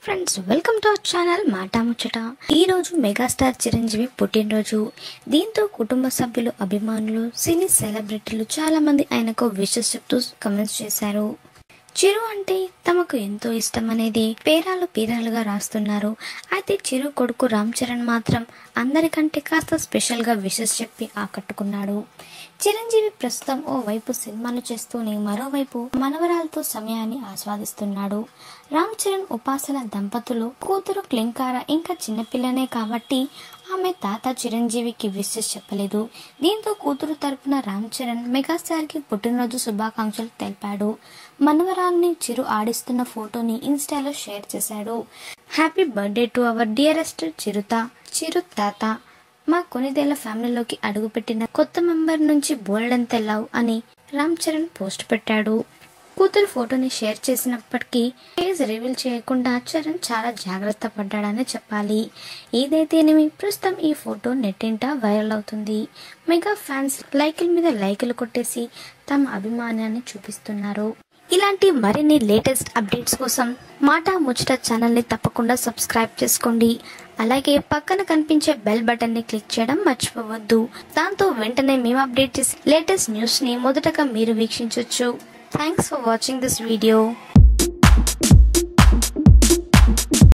friends welcome to our channel Maata Muchata ఈ రోజు megastar Chiranjeevi పుట్టినరోజు దీంతో కుటుంబ సభ్యులు అభిమానులు సినీ సెలబ్రిటీలు చాలా మంది ఆయనకు విషెస్ చెప్తూ కమెంట్స్ చేశారు చిరు అంటే తమకు ఎంతో ఇష్టం అనేది పేరాలు పీరాలుగా రాస్తున్నారు అయితే చిరు కొడుకు రామ్ చరణ్ మాత్రం అందరికంటే కాస్త స్పెషల్గా విషెస్ చెప్పి ఆకట్టుకున్నాడు చిరంజీవి ప్రస్తుతం ఓ వైపు సినిమాలు చేస్తూనే మరోవైపు మనవరాలతో సమయాన్ని ఆస్వాదిస్తున్నాడు రామ్ చరణ్ ఉపాసన దంపతులు కూతురు క్లింకార ఇంకా చిన్నపిల్లనే కాబట్టి ఆమె తాత చిరంజీవికి విషెస్ చెప్పలేదు దీంతో కూతురు తరపున రామ్ చరణ్ మెగాస్టార్ కి పుట్టినరోజు శుభాకాంక్షలు తెలిపాడు మనవరాల్ని చిరు ఆడిస్తున్న ఫోటోని ఇన్స్టాలో షేర్ చేశాడు happy birthday to our dearest చిరుత చిరు తాత మా కొనిదేళ్ల ఫ్యామిలీలోకి అడుగుపెట్టిన కొత్త మెంబర్ నుంచి బోల్డెన్ లవ్ అని రామ్ చరణ్ పోస్ట్ పెట్టాడు కూతురు ఫోటోని షేర్ చేసినప్పటికీ ఫేస్ రివీల్ చేయకుండా చరణ్ చాలా జాగ్రత్త పడ్డాడని చెప్పాలి ఏదైతేనేమి ప్రస్తుతం ఈ ఫోటో నెట్టింట వైరల్ అవుతుంది మెగా ఫ్యాన్స్ లైకుల మీద లైకులు కొట్టేసి తమ అభిమానాన్ని చూపిస్తున్నారు ఇలాంటి మరిన్ని లేటెస్ట్ అప్డేట్స్ కోసం మాట ముచ్చట ఛానల్ని తప్పకుండా సబ్స్క్రైబ్ చేసుకోండి అలాగే పక్కన కనిపించే బెల్ బటన్ని క్లిక్ చేయడం మర్చిపోవద్దు దాంతో వెంటనే మేము అప్డేట్ చేసి లేటెస్ట్ న్యూస్ని మొదటగా మీరు వీక్షించవచ్చు thanks for watching this video